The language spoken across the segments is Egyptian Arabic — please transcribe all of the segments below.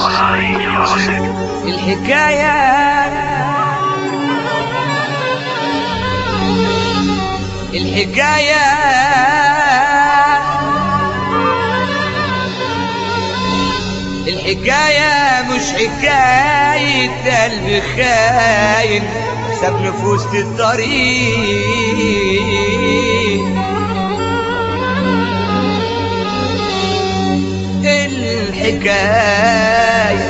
الحكاية الحكاية الحكاية مش حكاية قلب خاين سابني في وسط الطريق الحكاية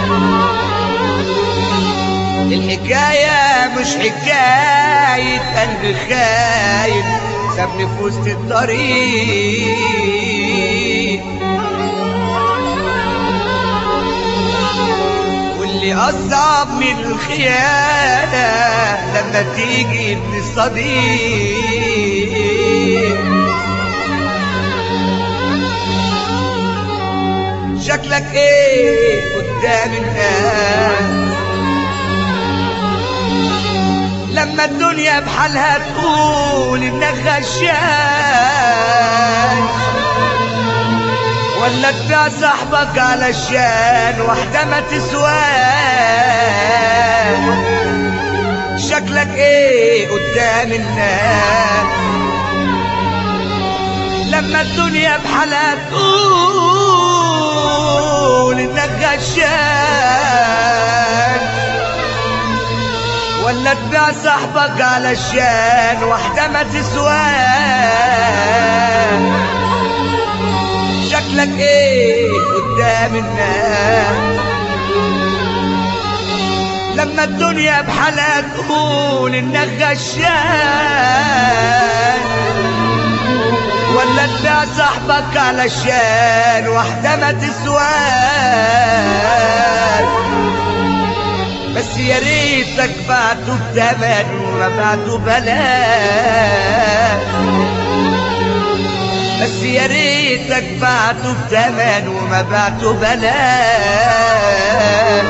الحكاية مش حكاية قلب خاين سابني في وسط الطريق واللي أصعب من الخيانة لما تيجي ابن الصديق شكلك ايه قدام الناس لما الدنيا بحالها تقول انك غشاش ولا تبيع صاحبك علشان واحدة ما تسواش شكلك ايه قدام الناس لما الدنيا بحالها تقول انك غشان ولا تبيع صاحبك علشان واحدة ما تسواش شكلك ايه قدام الناس لما الدنيا بحالها تقول انك غشان ولا تبيع صاحبك علشان واحدة ما تسواش بس يا ريتك بعته بتمن وما بعته بلاش بس يا ريتك بعته بتمن وما بعته بلاش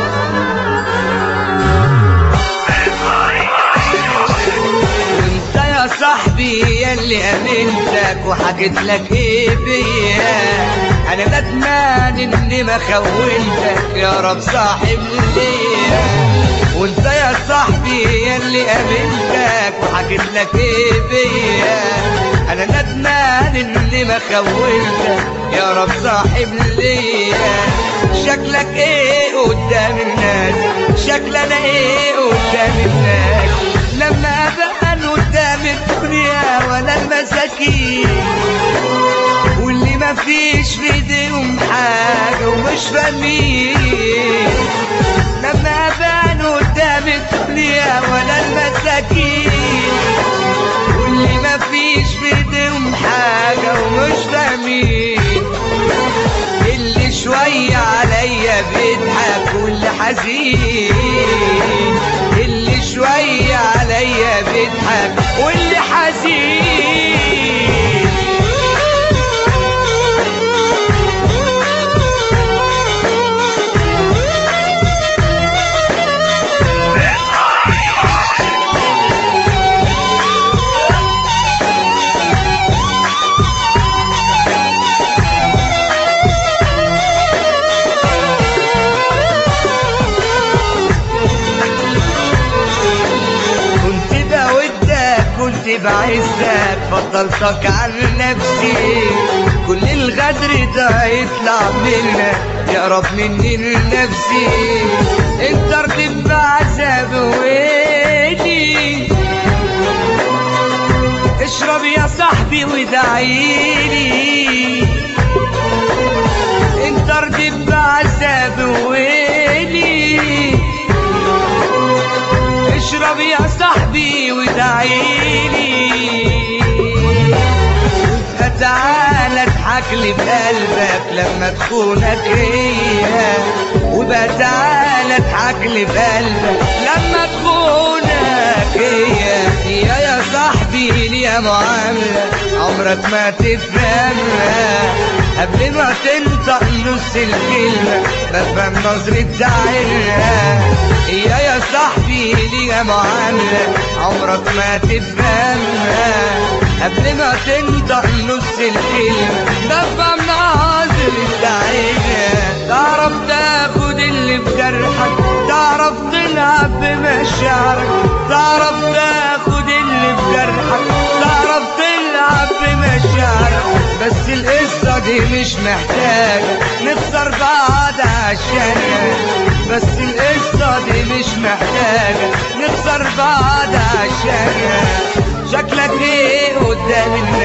وانت يا صاحبي يلي امنتك وحكيت لك ايه بيا انا ندمان اني ما خونتك يا رب صاحب ليا وانت يا صاحبي يلي امنتك وحكيت لك ايه بيا انا ندمان اني ما خونتك يا رب صاحب ليا شكلك ايه قدام الناس شكلنا ايه قدام الناس لما ابان قدام الدنيا ولا المساكين واللي ما فيش في ايديهم حاجه ومش فاهمين لما ابان قدام الدنيا ولا المساكين واللي ما فيش في ايديهم حاجه ومش فاهمين اللي شوية عليا بيضحك واللي حزين اللي شوية عليا بيضحك واللي حزين كنت بودك كنت بعزك فضلتك عن نفسي كل الغدر ده يطلع منك يقرب مني لنفسي انت رضيت بعذاب ويلي اشرب يا صاحبي وادعيلي انت رضيت بعذاب ويلي اشرب يا صاحبي وادعيلي وابقى تعالى اضحك لي بقلبك لما تخونك هي وبقى تعالى اضحك لي بقلبك لما تخونك هي يا يا صاحبي ليا معاملة عمرك ما تفهمها قبل ما تنطق نص الكلمة بفهم نظرة عينها يا يا صاحبي ليها معاملة عمرك ما تفهمها قبل ما تنطق نص الكلمة بفهم نظرة عينها تعرف تاخد بمشاعرك تعرف تاخد اللي في جرحك تعرف تلعب بمشاعرك بس القصة دي مش محتاجة نخسر بعض عشانها بس القصة دي مش محتاجة نخسر بعض عشانها شكلك ايه قدام الناس